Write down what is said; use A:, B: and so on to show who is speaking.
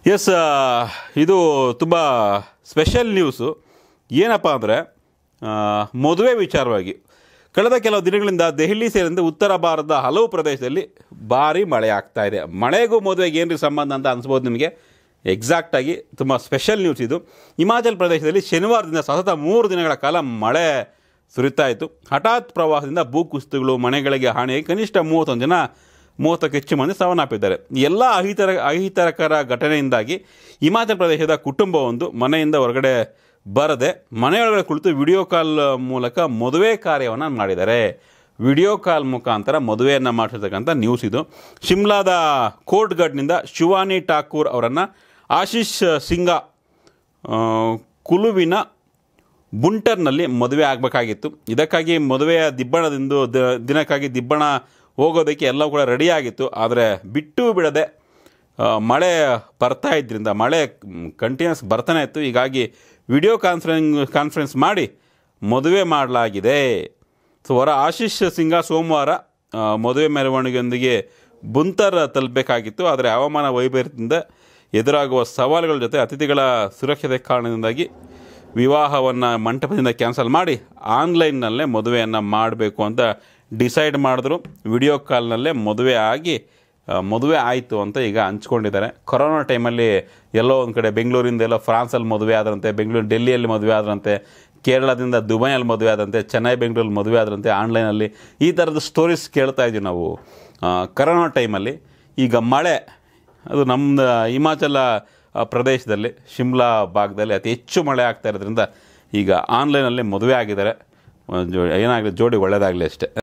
A: S ಇದು ತುಂಬ special news ಏನಪ್ಪ ಅಂದರೆ ಮದುವೆ ವಿಚಾರವಾಗಿ ಕಳೆದ ಕೆಲವು ದಿನಗಳಿಂದ ದೆಹಲಿ ಸೇರಿದಂತೆ ಉತ್ತರ ಭಾರತದ ಹಲವು ಪ್ರದೇಶದಲ್ಲಿ ಭಾರಿ ಮಳೆ ಆಗ್ತಾ ಇದೆ ಮಳೆಗೂ ಮದುವೆಗೆ ಏನ್ರಿ ಸಂಬಂಧ ಅಂತ ಅನಿಸ್ಬೋದು ನಿಮಗೆ ಎಕ್ಸಾಕ್ಟಾಗಿ ತುಂಬ ಸ್ಪೆಷಲ್ ನ್ಯೂಸ್ ಇದು ಹಿಮಾಚಲ್ ಪ್ರದೇಶದಲ್ಲಿ ಶನಿವಾರದಿಂದ ಸತತ ಮೂರು ದಿನಗಳ ಕಾಲ ಮಳೆ ಸುರಿತಾ ಇತ್ತು ಹಠಾತ್ ಪ್ರವಾಹದಿಂದ ಭೂಕುಸಿತಗಳು ಮನೆಗಳಿಗೆ ಹಾನಿಯಾಗಿ ಕನಿಷ್ಠ ಮೂವತ್ತೊಂದು ಜನ ಮೂವತ್ತಕ್ಕೆ ಹೆಚ್ಚು ಮಂದಿ ಸಾವನ್ನಪ್ಪಿದ್ದಾರೆ ಎಲ್ಲ ಅಹಿತರ ಅಹಿತಕರ ಘಟನೆಯಿಂದಾಗಿ ಹಿಮಾಚಲ ಪ್ರದೇಶದ ಕುಟುಂಬವೊಂದು ಮನೆಯಿಂದ ಹೊರಗಡೆ ಬರದೆ ಮನೆಯೊಳಗಡೆ ಕುಳಿತು ವಿಡಿಯೋ ಕಾಲ್ ಮೂಲಕ ಮದುವೆ ಕಾರ್ಯವನ್ನು ಮಾಡಿದ್ದಾರೆ ವಿಡಿಯೋ ಕಾಲ್ ಮುಖಾಂತರ ಮದುವೆಯನ್ನು ಮಾಡಿರ್ತಕ್ಕಂಥ ನ್ಯೂಸ್ ಇದು ಶಿಮ್ಲಾದ ಕೋಟ್ಗಢ್ನಿಂದ ಶಿವಾನಿ ಠಾಕೂರ್ ಅವರನ್ನು ಆಶೀಶ್ ಸಿಂಗಾ ಆ, ಕುಲುವಿನ ಬುಂಟರ್ನಲ್ಲಿ ಮದುವೆ ಆಗಬೇಕಾಗಿತ್ತು ಇದಕ್ಕಾಗಿ ಮದುವೆಯ ದಿಬ್ಬಣದಿಂದ ದ- ದಿನಕ್ಕಾಗಿ ದಿಬ್ಬಣ ಹೋಗೋದಕ್ಕೆ ಎಲ್ಲವೂ ಕೂಡ ರೆಡಿಯಾಗಿತ್ತು ಆದರೆ ಬಿಟ್ಟು ಬಿಡದೆ ಆ, ಮಳೆ ಬರ್ತಾ ಇದ್ದರಿಂದ ಮಳೆ ಕಂಟಿನ್ಯೂಸ್ ಬರ್ತಾನೆ ಇತ್ತು ಹೀಗಾಗಿ ವಿಡಿಯೋ ಕಾನ್ಫರೆನ್ಸ್ ಕಾನ್ಫರೆನ್ಸ್ ಮಾಡಿ ಮದುವೆ ಮಾಡಲಾಗಿದೆ ಸೊ ಹೊರ ಆಶೀಶ್ ಸಿಂಗ ಸೋಮವಾರ ಆ, ಮದುವೆ ಮೆರವಣಿಗೆಯೊಂದಿಗೆ ಬುಂತರ್ ತಲುಪಬೇಕಾಗಿತ್ತು ಆದರೆ ಹವಾಮಾನ ವೈಪರೀತ್ಯದಿಂದ ಎದುರಾಗುವ ಸವಾಲುಗಳ ಜೊತೆ ಅತಿಥಿಗಳ ಸುರಕ್ಷತೆ ಕಾರಣದಿಂದಾಗಿ ವಿವಾಹವನ್ನು ಮಂಟಪದಿಂದ ಕ್ಯಾನ್ಸಲ್ ಮಾಡಿ ಆನ್ಲೈನ್ನಲ್ಲೇ ಮದುವೆಯನ್ನು ಮಾಡಬೇಕು ಅಂತ ಡಿಸೈಡ್ ಮಾಡಿದ್ರು ವಿಡಿಯೋ ಕಾಲ್ನಲ್ಲೇ ಮದುವೆ ಆಗಿ ಆ, ಮದುವೆ ಆಯಿತು ಅಂತ ಈಗ ಹಂಚ್ಕೊಂಡಿದ್ದಾರೆ ಕೊರೋನಾ ಟೈಮಲ್ಲಿ ಎಲ್ಲೋ ಒಂದು ಕಡೆ ಬೆಂಗಳೂರಿಂದ ಎಲ್ಲೋ ಫ್ರಾನ್ಸಲ್ಲಿ ಮದುವೆ ಆದ್ರಂತೆ ಬೆಂಗಳೂರು ಡೆಲ್ಲಿಯಲ್ಲಿ ಮದುವೆ ಆದ್ರಂತೆ ಕೇರಳದಿಂದ ದುಬೈಯಲ್ಲಿ ಮದುವೆ ಆದಂತೆ ಚೆನ್ನೈ ಬೆಂಗಳೂರಲ್ಲಿ ಮದುವೆ ಆದ್ರಂತೆ ಆನ್ಲೈನಲ್ಲಿ ಈ ಥರದ ಸ್ಟೋರೀಸ್ ಕೇಳ್ತಾ ಇದ್ದೀವಿ ನಾವು ಆ, ಕೊರೋನಾ ಟೈಮಲ್ಲಿ ಈಗ ಮಳೆ ಅದು ನಮ್ಮ ಹಿಮಾಚಲ ಆ, ಪ್ರದೇಶದಲ್ಲಿ ಶಿಮ್ಲಾ ಭಾಗದಲ್ಲಿ ಅತಿ ಹೆಚ್ಚು ಮಳೆ ಆಗ್ತಾ ಇರೋದ್ರಿಂದ ಈಗ ಆನ್ಲೈನಲ್ಲಿ ಮದುವೆ ಆಗಿದ್ದಾರೆ ಜೋ ಏನಾಗಲಿ ಜೋಡಿ ಒಳ್ಳೆಯದಾಗಲಿ ಅಷ್ಟೇ